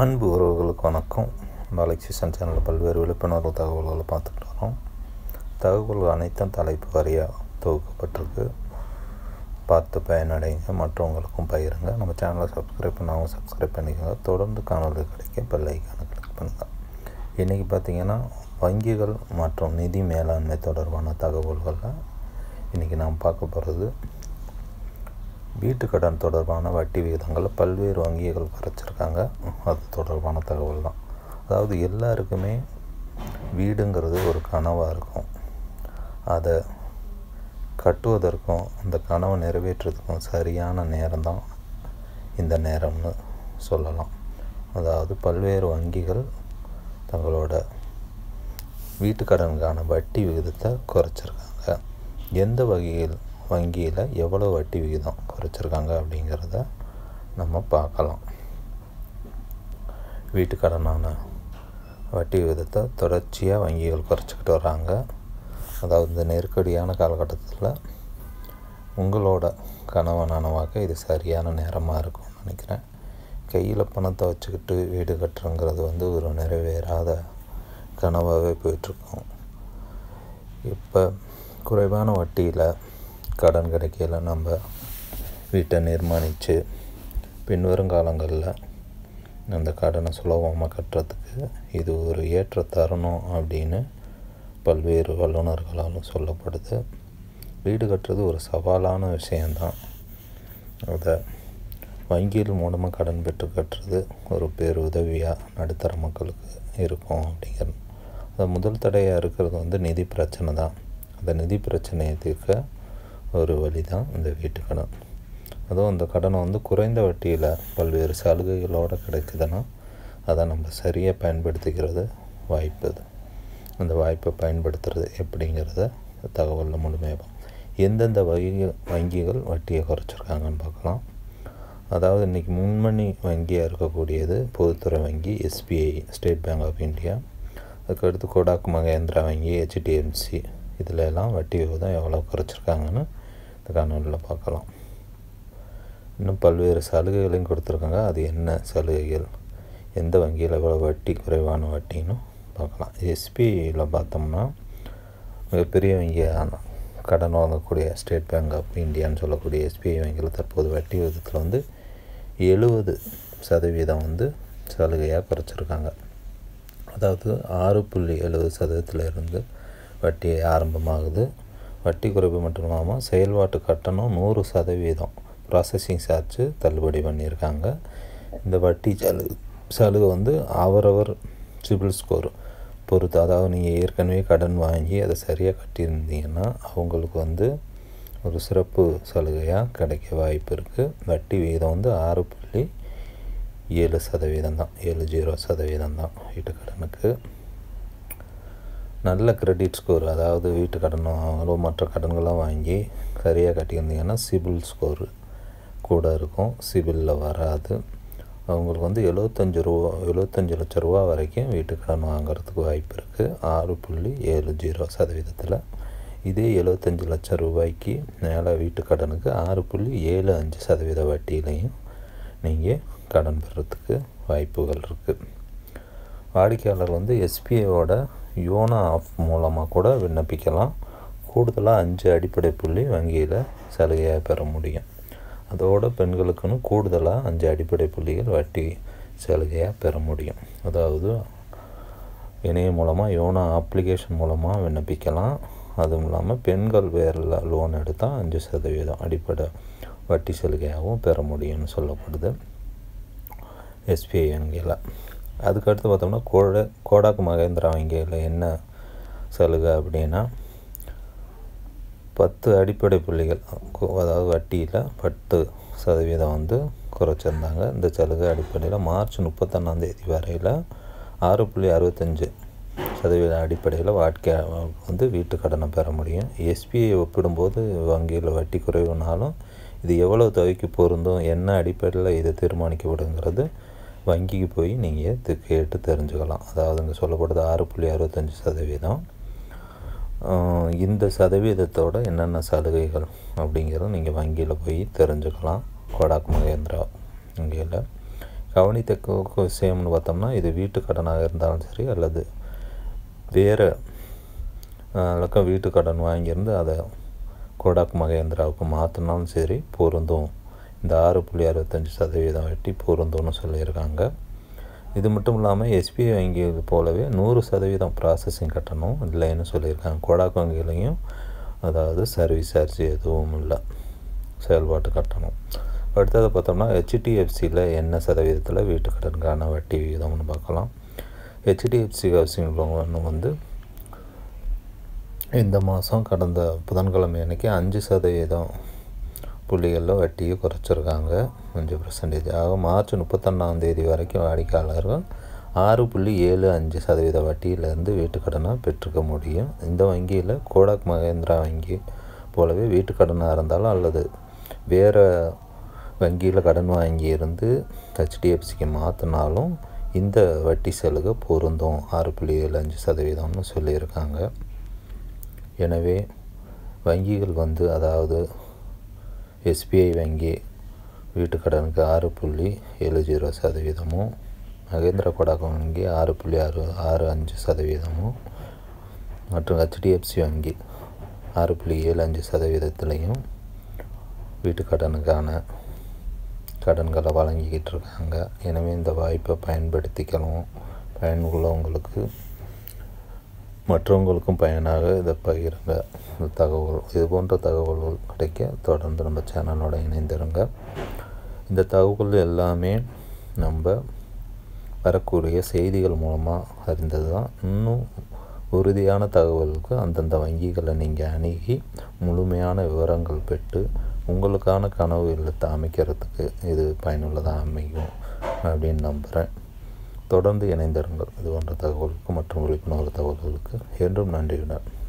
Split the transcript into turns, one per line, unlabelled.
அன்பு உறவுகளுக்கு வணக்கம் பாலக் சீசன் சேனலில் பல்வேறு விழிப்புணர்வு தகவல்களை பார்த்துக்கிட்டு வரோம் தகவல்கள் அனைத்தும் தலைப்பு வாரியாக தொகுக்கப்பட்டிருக்கு பார்த்து பயனடைங்க மற்றவங்களுக்கும் பகிருங்க நம்ம சேனலை சப்ஸ்கிரைப் பண்ணாங்க சப்ஸ்கிரைப் பண்ணிக்கோங்க தொடர்ந்து காணொலி கிடைக்க பெல் ஐக்கானை கிளிக் பண்ணுங்கள் இன்றைக்கி பார்த்திங்கன்னா வங்கிகள் மற்றும் நிதி மேலாண்மை தொடர்பான தகவல்களில் இன்றைக்கி நாம் பார்க்க போகிறது வீட்டு கடன் தொடர்பான வட்டி விகிதங்களை பல்வேறு வங்கிகள் குறைச்சிருக்காங்க அது தொடர்பான தகவல் தான் அதாவது எல்லாருக்குமே வீடுங்கிறது ஒரு கனவாக இருக்கும் அதை கட்டுவதற்கும் அந்த கனவை நிறைவேற்றுறதுக்கும் சரியான நேரம்தான் இந்த நேரம்னு சொல்லலாம் அதாவது பல்வேறு வங்கிகள் தங்களோட வீட்டு கடனுக்கான வட்டி விகிதத்தை குறைச்சிருக்காங்க எந்த வகையில் வங்கியில் எவ்வளோ வட்டி விகிதம் குறைச்சிருக்காங்க அப்படிங்கிறத நம்ம பார்க்கலாம் வீட்டு கடனான வட்டி விகிதத்தை தொடர்ச்சியாக வங்கிகள் குறைச்சிக்கிட்டு வராங்க அதாவது இந்த நெருக்கடியான காலகட்டத்தில் உங்களோட கனவை நனவாக்க இது சரியான நேரமாக இருக்கும்னு நினைக்கிறேன் கையில் பணத்தை வச்சுக்கிட்டு வீடு கட்டுறங்கிறது வந்து ஒரு நிறைவேறாத கனவாகவே போயிட்டுருக்கோம் இப்போ குறைவான வட்டியில் கடன் கிடைக்கல நம்ம வீட்டை நிர்மாணித்து பின்வரும் காலங்களில் அந்த கடனை சுலபமாக கட்டுறதுக்கு இது ஒரு ஏற்ற தருணம் அப்படின்னு பல்வேறு வல்லுநர்களாலும் சொல்லப்படுது வீடு கட்டுறது ஒரு சவாலான விஷயந்தான் அதை வங்கியில் மூலமாக கடன் பெற்று கட்டுறது ஒரு பேர் உதவியாக நடுத்தர மக்களுக்கு இருக்கும் அப்படிங்கிறது அது முதல் தடையாக இருக்கிறது வந்து நிதி பிரச்சனை தான் அந்த நிதி பிரச்சனையை தீர்க்க ஒரு வழி தான் இந்த வீட்டு கடன் அதுவும் அந்த கடனை வந்து குறைந்த வட்டியில் பல்வேறு சலுகைகளோடு கிடைக்குதுன்னா அதை நம்ம சரியாக பயன்படுத்திக்கிறது வாய்ப்பு அது அந்த வாய்ப்பை பயன்படுத்துறது எப்படிங்கிறத தகவலில் முழுமையாக எந்தெந்த வகி வங்கிகள் வட்டியை குறைச்சிருக்காங்கன்னு பார்க்கலாம் அதாவது இன்றைக்கி முன்னணி வங்கியாக இருக்கக்கூடியது பொதுத்துறை வங்கி SBI State Bank of India அதுக்கடுத்து கோடாக் மகேந்திரா வங்கி ஹெச்டிஎம்சி இதில் எல்லாம் வட்டி விகிதம் எவ்வளோ குறைச்சிருக்காங்கன்னு இந்த காணொலியில் பார்க்கலாம் இன்னும் பல்வேறு சலுகைகளையும் கொடுத்துருக்காங்க அது என்ன சலுகைகள் எந்த வங்கியில் எவ்வளோ வட்டி குறைவான வட்டின்னு பார்க்கலாம் எஸ்பிஐயில் பார்த்தோம்னா மிகப்பெரிய வங்கியான கடன் வாங்கக்கூடிய ஸ்டேட் பேங்க் ஆஃப் இந்தியான்னு சொல்லக்கூடிய எஸ்பிஐ வங்கியில் தற்போது வட்டி விகிதத்தில் வந்து எழுபது சதவீதம் வந்து சலுகையாக குறைச்சிருக்காங்க அதாவது ஆறு புள்ளி எழுபது சதவீதத்தில் இருந்து வட்டி ஆரம்பமாகுது வட்டி குறைப்பு மட்டும் இல்லாமல் செயல்பாட்டு கட்டணம் நூறு சதவீதம் ப்ராசஸிங் சார்ஜு தள்ளுபடி பண்ணியிருக்காங்க இந்த வட்டி சலு சலுகை வந்து அவரவர் சிபில் ஸ்கோர் பொறுத்து அதாவது நீங்கள் ஏற்கனவே கடன் வாங்கி அதை சரியாக கட்டியிருந்தீங்கன்னா அவங்களுக்கு வந்து ஒரு சிறப்பு சலுகையாக கிடைக்க வாய்ப்பு இருக்குது வட்டி விகிதம் வந்து ஆறு புள்ளி ஏழு சதவீதம் தான் ஏழு ஜீரோ சதவீதம் தான் வீட்டு கடனுக்கு நல்ல கிரெடிட் ஸ்கோர் அதாவது வீட்டு கடனோ மற்ற கடன்கள்லாம் வாங்கி சரியாக கட்டியிருந்தீங்கன்னா சிபில் ஸ்கோர் கூட இருக்கும் சிபிலில் வராது அவங்களுக்கு வந்து எழுபத்தஞ்சு ரூபா எழுபத்தஞ்சு லட்ச ரூபா வரைக்கும் வீட்டு கடன் வாங்குறதுக்கு வாய்ப்பு இருக்குது ஆறு புள்ளி ஏழு ஜீரோ சதவீதத்தில் இதே எழுபத்தஞ்சு லட்சம் ரூபாய்க்கு மேலே வீட்டு கடனுக்கு ஆறு புள்ளி ஏழு அஞ்சு சதவீத வட்டியிலையும் நீங்கள் கடன் பெறத்துக்கு வாய்ப்புகள் இருக்குது வாடிக்கையாளர் வந்து எஸ்பிஐயோட யோனா ஆப் மூலமாக கூட விண்ணப்பிக்கலாம் கூடுதலாக அஞ்சு அடிப்படை புள்ளி வங்கியில் சலுகையாக பெற முடியும் அதோடு பெண்களுக்குன்னு கூடுதலாக அஞ்சு அடிப்படை புள்ளிகள் வட்டி சலுகையாக பெற முடியும் அதாவது இணையம் மூலமாக யோனா அப்ளிகேஷன் மூலமாக விண்ணப்பிக்கலாம் அதுவும் இல்லாமல் பெண்கள் வேறு லோன் எடுத்தால் அஞ்சு சதவீதம் அடிப்படை வட்டி சலுகையாகவும் பெற முடியும்னு சொல்லப்படுது எஸ்பிஐ வங்கியில் அதுக்கடுத்து பார்த்தோம்னா கோட கோடாக் மகேந்திரா வங்கியில் என்ன சலுகை அப்படின்னா பத்து அடிப்படை புள்ளிகள் அதாவது வட்டியில் பத்து சதவீதம் வந்து குறைச்சிருந்தாங்க இந்த சலுகை அடிப்படையில் மார்ச் முப்பத்தொன்னாந்தேதி வரையில் ஆறு புள்ளி அறுபத்தஞ்சு சதவீத அடிப்படையில் வாட்கே வந்து வீட்டு கடனை பெற முடியும் எஸ்பிஐ ஒப்பிடும்போது வங்கியில் வட்டி குறைவுனாலும் இது எவ்வளோ தொகைக்கு பொருந்தும் என்ன அடிப்படையில் இது தீர்மானிக்கப்படுங்கிறது வங்கிக்கு போய் நீங்கள் கேட்டு தெரிஞ்சுக்கலாம் அதாவது இங்கே சொல்லப்படுது ஆறு புள்ளி அறுபத்தஞ்சி சதவீதம் இந்த சதவீதத்தோட என்னென்ன சலுகைகள் அப்படிங்கிறத நீங்கள் வங்கியில் போய் தெரிஞ்சுக்கலாம் கோடாக் மகேந்திரா வங்கியில் கவனித்தக்க விஷயம்னு பார்த்தோம்னா இது வீட்டு கடனாக இருந்தாலும் சரி அல்லது வேறு லக்கம் வீட்டு கடன் வாங்கியிருந்து அதை கோடாக் மகேந்திராவுக்கு மாற்றினாலும் சரி பொருந்தும் இந்த ஆறு புள்ளி அறுபத்தஞ்சி சதவீதம் வெட்டி பொருந்தும்னு சொல்லியிருக்காங்க இது மட்டும் இல்லாமல் எஸ்பிஐ வங்கிகள் போலவே நூறு சதவீதம் ப்ராசஸிங் கட்டணம் இல்லைன்னு சொல்லியிருக்காங்க கோடாக் வங்கியிலையும் அதாவது சர்வீஸ் சார்ஜ் எதுவும் இல்லை செயல்பாட்டு கட்டணம் அடுத்தது பார்த்தோம்னா ஹெச்டிஎஃப்சியில் என்ன சதவீதத்தில் வீட்டு கடனுக்கான வட்டி விகிதம்னு பார்க்கலாம் ஹெச்டிஎஃப்சி ஹவுசிங் லோன் வந்து இந்த மாதம் கடந்த புதன்கிழமை அன்னைக்கு அஞ்சு சதவீதம் புள்ளிகளில் வட்டியை குறைச்சிருக்காங்க அஞ்சு பர்சன்டேஜ் ஆக மார்ச் முப்பத்தொன்னாம் தேதி வரைக்கும் வாடிக்கையாளர்கள் ஆறு புள்ளி ஏழு அஞ்சு சதவீத வட்டியிலேருந்து வீட்டுக்கடனை பெற்றுக்க முடியும் இந்த வங்கியில் கோடாக் மகேந்திரா வங்கி போலவே வீட்டுக்கடனாக இருந்தாலும் அல்லது வேறு வங்கியில் கடன் வாங்கி இருந்து ஹெச்டிஎஃப்சிக்கு மாற்றினாலும் இந்த வட்டி சலுகை பொருந்தும் ஆறு புள்ளி ஏழு அஞ்சு சதவீதம்னு சொல்லியிருக்காங்க எனவே வங்கிகள் வந்து அதாவது எஸ்பிஐ வங்கி வீட்டுக்கடனுக்கு ஆறு புள்ளி ஏழு ஜீரோ சதவீதமும் மகேந்திர கொடாக் வங்கி ஆறு புள்ளி ஆறு ஆறு அஞ்சு சதவீதமும் மற்றும் ஹெச்டிஎஃப்சி வங்கி ஆறு புள்ளி ஏழு அஞ்சு சதவீதத்துலேயும் வீட்டுக்கடனுக்கான கடன்களை வழங்கிக்கிட்டு இருக்காங்க எனவே இந்த வாய்ப்பை பயன்படுத்திக்கணும் பயனுள்ளவங்களுக்கு மற்றவங்களுக்கும் பயனாக இதை பகிருங்க இந்த தகவல் இது போன்ற தகவல்கள் கிடைக்க தொடர்ந்து நம்ம சேனலோட இணைந்திருங்க இந்த தகவல் எல்லாமே நம்ம வரக்கூடிய செய்திகள் மூலமாக அறிந்தது தான் இன்னும் உறுதியான தகவலுக்கு அந்தந்த வங்கிகளை நீங்கள் அணுகி முழுமையான விவரங்கள் பெற்று உங்களுக்கான கனவு இல்லத்தை அமைக்கிறதுக்கு இது பயனுள்ளதாக அமையும் அப்படின்னு நம்புகிறேன் தொடர்ந்து இணைந்திருங்கள் இது போன்ற தகவலுக்கு மற்றும் விழிப்புணர்வு தகவல்களுக்கு என்றும் நன்றியுடன்